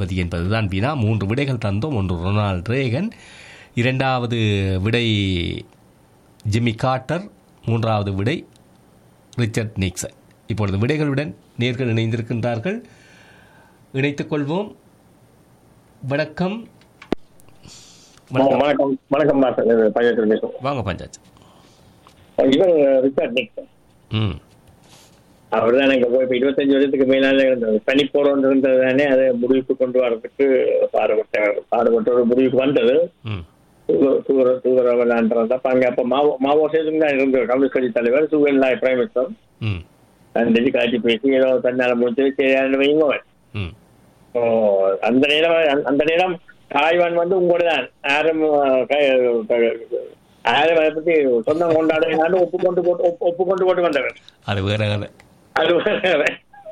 ஜனாதிபதி என்பதுதான் வினா மூன்று விடைகள் தந்தோம் ஒன்று ரொனால்ட் ரேகன் இரண்டாவது விடை ஜிம்மி கார்ட்டர் மூன்றாவது விடை ரிச்சர்ட் நிக்சன் இப்பொழுது விடைகளுடன் நேர்கள் இணைந்திருக்கின்றார்கள் இணைத்துக் கொள்வோம் வணக்கம் வணக்கம் வணக்கம் வணக்கம் மாஸ்டர் இது பஞ்சாயத்து பேசுவோம் வாங்க பஞ்சாச்சு இவர் ரிச்சார்ட் நிக்சன் ம் அவர் தான் இங்க போய் இப்ப இருபத்தஞ்சு வருஷத்துக்கு மேலால இருந்தது பனி போறோம் இருந்தது தானே அதை முடிவுக்கு கொண்டு வரதுக்கு பாடுபட்ட பாடுபட்ட ஒரு முடிவுக்கு வந்தது ம் தூர தூர தூர விளையாண்டுறது அப்ப அங்க அப்ப மாவோ மாவோ சேதும் தான் இருந்தது கம்யூனிஸ்ட் கட்சி தலைவர் சுவன் லாய் பிரைம் மினிஸ்டர் ம் அன்றைக்கு காட்சி பேசி ஏதோ தன்னால முடிச்சு சரியான வைங்க ம் ஓ, அந்த நேரம் அந்த- அந்த நேரம் தாய்வான் வந்து உங்களோட தான் யாரும் அஹ், க- க- யாரும் அதை பத்தி சொந்தம் கொண்டாடுறாங்க ஒப்பு கொண்டு போட்டு ஒப்பு- ஒப்பு கொண்டு போட்டு வந்தவர் அது வேற கதை அது வேற.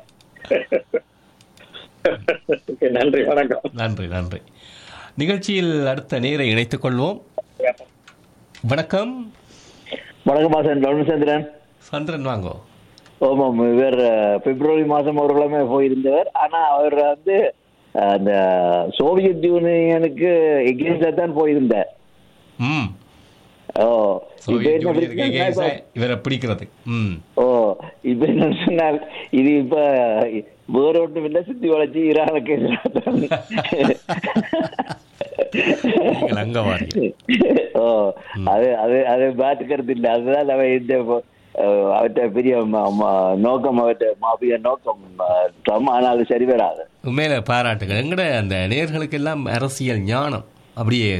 Okay, நன்றி வணக்கம் நன்றி நன்றி நிகழ்ச்சியில் அடுத்த நேரை இணைத்துக் கொள்வோம் வணக்கம் வணக்கம் மாசன் லவணசந்திரன் சந்திரன் வாங்கோ ஆமாம் இவர் அஹ், பிப்ரவரி மாதம் ஒரு கிழமை போயிருந்தவர் ஆனா அவர் வந்து அஹ், அந்த சோவியத் யூனியனுக்கு எகேன்ஸ்டா தான் போயிருந்தார் ம் ஓ So, இப்ப என்ன இவருக்கு பிரச்சனைனா against இப்ப- இவரை பிடிக்கிறது ம் ஓ இப்ப என்ன சொன்னால் இது இப்ப வேற ஒன்றும் இல்லை சுத்தி வளைச்சு ஈரானுக்கு எதிராக தான். நீங்கள் அங்க வாரீங்க. ஓ அது அது அது மாற்றுக்கிறது இல்லை அதுதான் அவன் இந்த அஹ், அவற்றை பெரிய ம- ம- நோக்கம் அவற்றை மாபிய நோக்கம் அஹ், ட்ரம் ஆனாலும் சரி வராது உண்மையில பாராட்டுகள் எங்கட அந்த நேர்களுக்கு எல்லாம் அரசியல் ஞானம் அப்படியே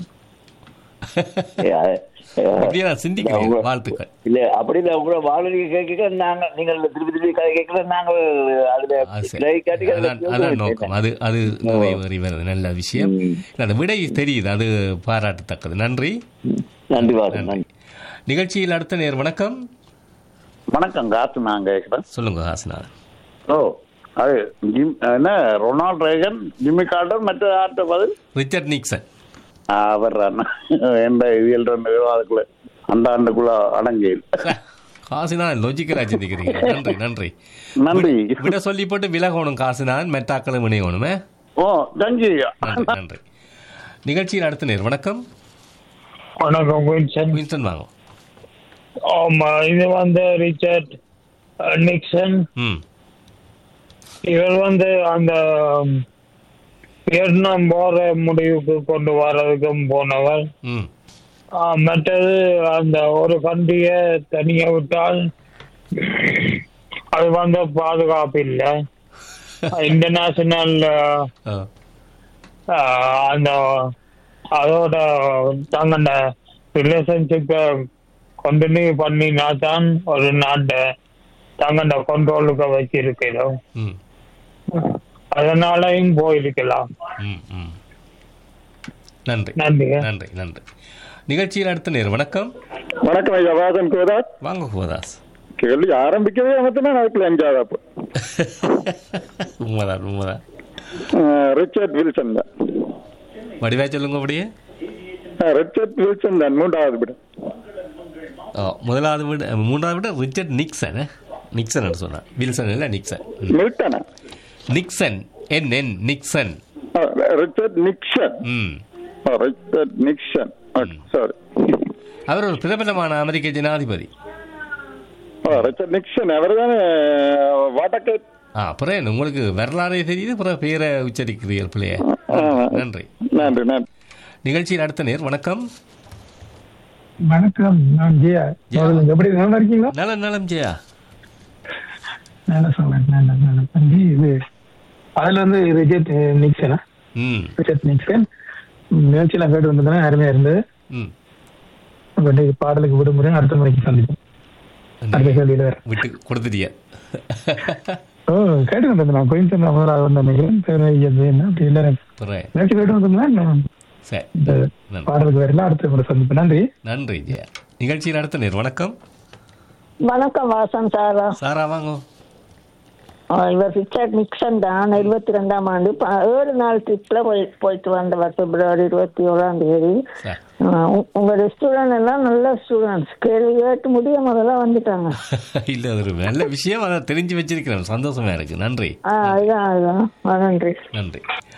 ஏ, அது- அஹ், அப்படியே நான் சிந்திக்கிறேன் அவங்க- வாழ்த்துக்கள் இல்ல அப்படி இல்ல உங்களோட வானொலி கேட்க நாங்க நீங்கள் திருப்பி திருப்பி கதை கேட்கல நாங்கள் அதுல அது சரி. play காட்டி அதுல அதான் அதான் நோக்கம் அது அது நிறைவேறி வருது நல்ல விஷயம் இல்ல, அந்த விடை தெரியுது அது பாராட்டத்தக்கது நன்றி நன்றி வாசன் நன்றி நன்றி நிகழ்ச்சியில் அடுத்த நேர் வணக்கம் வணக்கம் காத்து நான் கேட்கிறேன் சொல்லுங்க ஹாசனார் ஓ அது ஜிம் என்ன ரொனால்ட் ரேகன் ஜிம்மி கார்டர் மற்ற ஆட்ட பதில் ரிச்சர்ட் நிக்சன் அவர் எந்த இதில் ரெண்டு பேரும் அதுக்குள்ள அந்த ஆண்டுக்குள்ள அடங்கியில் காசுதான் லொஜிக்கலா சிந்திக்கிறீங்க நன்றி நன்றி நன்றி விட சொல்லி போட்டு விலகணும் காசுதான் மெட்டாக்களும் இணையணுமே ஓ நன்றி நன்றி நன்றி நிகழ்ச்சியில் அடுத்த நேர் வணக்கம் வணக்கம் வின்சன் வின்சன் வாங்க ஆமா இது வந்து ரிச்சர்ட் அஹ், நிக்சன் ம் இவர் வந்து அந்த ம், வியட்நாம் போற முடிவுக்கு கொண்டு வர்றதுக்கும் போனவர் ம் ஆஹ், மற்றது அந்த ஒரு கண்ட்ரிய தனியா விட்டால் அது வந்து பாதுகாப்பு இல்லை இன்டர்நேஷனல் ஆ, அந்த அதோட தங்கண்ட ரிலேஷன்ஷிப்பை கண்டினியூ பண்ணினா தான் ஒரு நாட்டை தங்கண்ட கண்ட்ரோலுக்கு வச்சிருக்கிறோம் ம் அதனாலையும் போயிருக்கலாம் ம் ம் நன்றி நன்றிங்க நன்றி நன்றி நிகழ்ச்சியில் அடுத்த நேர் வணக்கம் வணக்கம் ஐயா வாசன் கோதாஸ் வாங்க கோதாஸ் கேள்வி ஆரம்பிக்கவே மட்டும்தான் அதுக்குள்ள அஞ்சாவது அப்போ உண்மைதான் உண்மைதான் ரிச்சர்ட் வில்சன் தான் வடிவா சொல்லுங்க அப்படியே ரிச்சர்ட் வில்சன் தான் மூன்றாவது விட ஓ முதலாவது விட மூன்றாவது விட ரிச்சர்ட் நிக்சன் நிக்சன் சொன்னான் வில்சன் இல்லை நிக்சன் ம். மில்டனா நிக்சன் என் என் நிக்சன் ரிச்சர்ட் நிக்சன் ம் ரிச்சர்ட் நிக்சன் சாரி அவர் ஒரு பிரபலமான அமெரிக்க ஜனாதிபதி ரிச்சர்ட் நிக்சன் அவர் தானே வாட்டக்கே ஆ அப்புறம் என்ன உங்களுக்கு வரலாறே தெரியுது அப்புறம் பேரை உச்சரிக்கிறீர்கள் பிள்ளைய நன்றி நன்றி நன்றி நிகழ்ச்சியில் அடுத்த நேர் வணக்கம் வணக்கம் நான் ஜெயா ஜெயா. சொல்லுங்க. எப்படி நல்லா இருக்கீங்களா நலம் நலம் ஜெயா நல்லா சொல்றேன் நல்லா நல்லா தம்பி இது அதுல வந்து ரிஜெட் நிக்சனா ம் ரிஜெட் நிக்சன் நிகழ்ச்சியெல்லாம் கேட்டு வந்ததுன்னா அருமையா இருந்தது ம் அப்ப இன்னைக்கு பாடலுக்கு விடுமுறை அடுத்த முறைக்கு சந்திப்போம் அடுத்த கேள்வியில வேற விட்டு கொடுத்துட்டிய ஓ கேட்டு வந்தது நான் கோயின்சன் முதலாவது வந்த நினைக்கிறேன் பேரு இது என்ன அப்படி எல்லாரும் பிறகு நிகழ்ச்சி கேட்டு வந்தோம்னா நான் சரி இந்த நன்றி பாடலுக்கு வேற அடுத்த முறை சந்திப்பேன் நன்றி நன்றி ஜெயா நிகழ்ச்சியில் அடுத்த நேர் வணக்கம் வணக்கம் வாசன் சாரா சாரா வாங்க ஆஹ் இவர் ரிச்சர்ட் நிக்சன் தான் இருபத்தி ரெண்டாம் ஆண்டு ப- ஏழு நாள் ட்ரிப்ல போய் போயிட்டு வந்தவர் பிப்ரவரி இருபத்தி ஏழாம் தேதி சார் ஆஹ் உ- உங்க ஸ்டூடெண்ட் எல்லாம் நல்ல ஸ்டூடெண்ட்ஸ் கேள்வி கேட்டு முடிய முதல்ல வந்துட்டாங்க இல்ல அது ஒரு நல்ல விஷயம் அதை தெரிஞ்சு வச்சிருக்கிறேன் சந்தோஷமா இருக்கு நன்றி ஆஹ் அதுதான் அதுதான் ஆஹ் நன்றி நன்றி